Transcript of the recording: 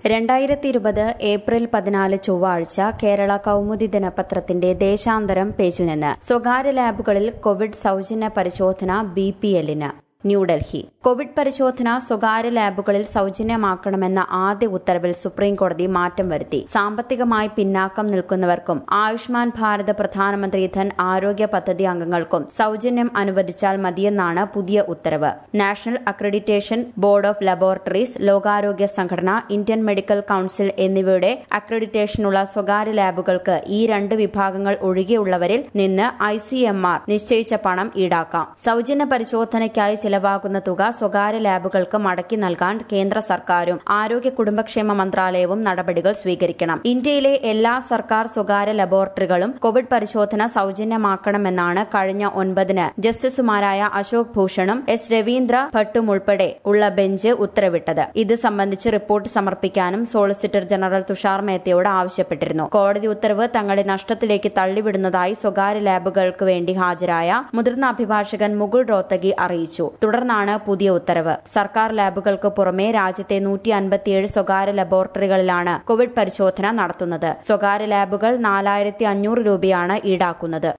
രണ്ടായിരത്തി ഇരുപത് ഏപ്രിൽ പതിനാല് ചൊവ്വാഴ്ച കേരള കൗമുദി ദിനപത്രത്തിന്റെ ദേശാന്തരം പേജിൽ നിന്ന് സ്വകാര്യ ലാബുകളിൽ കോവിഡ് സൗജന്യ പരിശോധന ബി പി എല്ലിന് ന്യൂഡൽഹി കോവിഡ് പരിശോധന സ്വകാര്യ ലാബുകളിൽ സൗജന്യമാക്കണമെന്ന ആദ്യ ഉത്തരവിൽ സുപ്രീംകോടതി മാറ്റം വരുത്തി സാമ്പത്തികമായി പിന്നാക്കം നിൽക്കുന്നവർക്കും ആയുഷ്മാൻ ഭാരത് പ്രധാനമന്ത്രി ധൻ ആരോഗ്യ പദ്ധതി അംഗങ്ങൾക്കും സൗജന്യം അനുവദിച്ചാൽ മതിയെന്നാണ് പുതിയ ഉത്തരവ് national accreditation board of laboratories ലോകാരോഗ്യ സംഘടന ഇന്ത്യൻ മെഡിക്കൽ കൌൺസിൽ എന്നിവയുടെ അക്രഡിറ്റേഷനുള്ള സ്വകാര്യ ലാബുകൾക്ക് ഈ രണ്ട് വിഭാഗങ്ങൾ ഒഴികെയുള്ളവരിൽ നിന്ന് ഐ സി എം ആർ നിശ്ചയിച്ച പണം ഈടാക്കാം സൗജന്യ പരിശോധനയ്ക്കായി ചിലവാകുന്ന തുക സ്വകാര്യ ലാബുകൾക്ക് മടക്കി നൽകാൻ കേന്ദ്ര സർക്കാരും ആരോഗ്യ കുടുംബക്ഷേമ മന്ത്രാലയവും നടപടികൾ സ്വീകരിക്കണം ഇന്ത്യയിലെ എല്ലാ സർക്കാർ സ്വകാര്യ ലബോറട്ടറികളും കോവിഡ് പരിശോധന സൗജന്യമാക്കണമെന്നാണ് കഴിഞ്ഞ ഒൻപതിന് ജസ്റ്റിസുമാരായ അശോക് ഭൂഷണും എസ് രവീന്ദ്ര ഭട്ടും ഉൾപ്പെടെ ഉള്ള ബെഞ്ച് ഉത്തരവിട്ടത് ഇത് സംബന്ധിച്ച് റിപ്പോർട്ട് സമർപ്പിക്കാനും സോളിസിറ്റർ ജനറൽ തുഷാർ മേത്തയോട് ആവശ്യപ്പെട്ടിരുന്നു കോടതി ഉത്തരവ് തങ്ങളെ നഷ്ടത്തിലേക്ക് തള്ളിവിടുന്നതായി സ്വകാര്യ ലാബുകൾക്ക് വേണ്ടി ഹാജരായ മുതിർന്ന അഭിഭാഷകൻ മുകുൾ റോത്തഗി അറിയിച്ചു തുടർന്നാണ് പുതിയ ഉത്തരവ് സർക്കാർ ലാബുകൾക്ക് പുറമെ രാജ്യത്തെ നൂറ്റി അൻപത്തിയേഴ് സ്വകാര്യ ലബോറട്ടറികളിലാണ് കോവിഡ് പരിശോധന നടത്തുന്നത് സ്വകാര്യ ലാബുകൾ നാലായിരത്തി അഞ്ഞൂറ് രൂപയാണ് ഈടാക്കുന്നത്